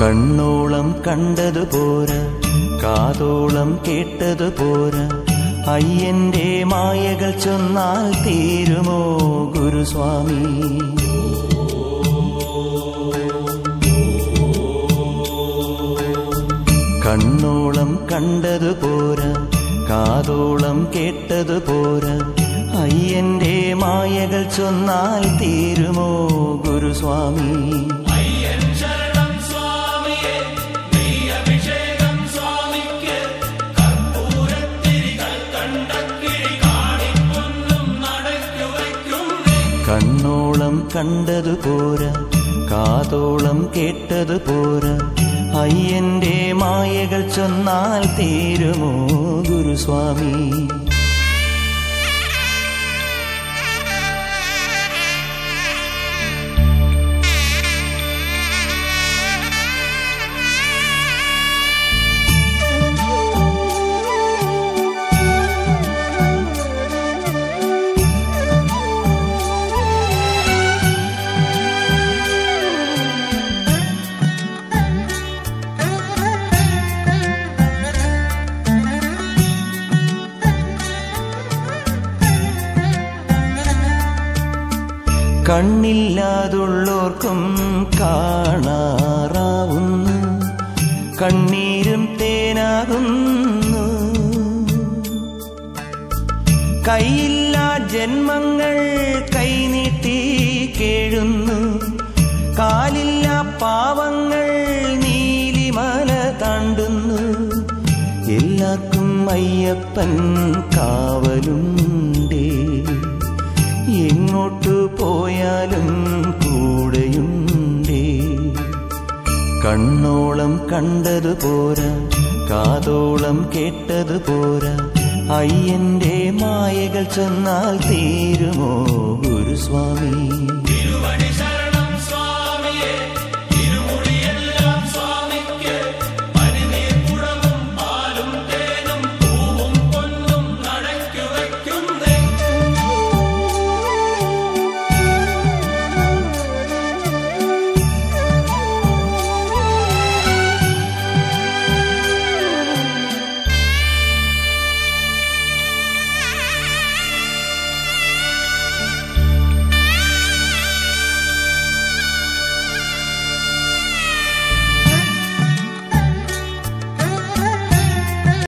കണ്ണോളം കണ്ടതു പോരാ കാതോളം കേട്ടതു പോരാ അയ്യന്റെ മായകൾ ചൊന്നാൽ തീരുമോ ഗുരുസ്വാമി കണ്ണോളം കണ്ടതു പോരാ കാതോളം കേട്ടതു പോരാ അയ്യന്റെ മായകൾ ചൊന്നാൽ തീരുമോ ഗുരുസ്വാമി ശരണം സ്വാമിയെ നെയ്യഭിഷേകം സ്വാമിക്ക് കർപ്പൂരത്തിരികൾ കണ്ടക്കിഴി കാണിപ്പൊന്നും നടക്കു വയ്ക്കുന്നേ കണ്ണോളം കണ്ടതു പോരാ കാതോളം കേട്ടതു പോരാ അയ്യന്റെ മായകൾ ചൊന്നാൽ തീരുമോ ഗുരുസ്വാമി കണ്ണില്ലാതുള്ളോർക്കും കാണാറാവുന്നു കണ്ണീരും തേനാകുന്നു കൈയില്ലാ ജന്മങ്ങൾ കൈനീട്ടി കേഴുന്നു കാലില്ല പാവങ്ങൾ നീലിമല താണ്ടുന്നു എല്ലാവർക്കും അയ്യപ്പൻ കാവലുണ്ടേ എങ്ങോട്ടു പോയാലും കൂടെയുണ്ടേ കണ്ണോളം കണ്ടതു പോരാ കാതോളം കേട്ടതു പോരാ അയ്യന്റെ മായകൾ ചൊന്നാൽ തീരുമോ ഗുരുസ്വാമി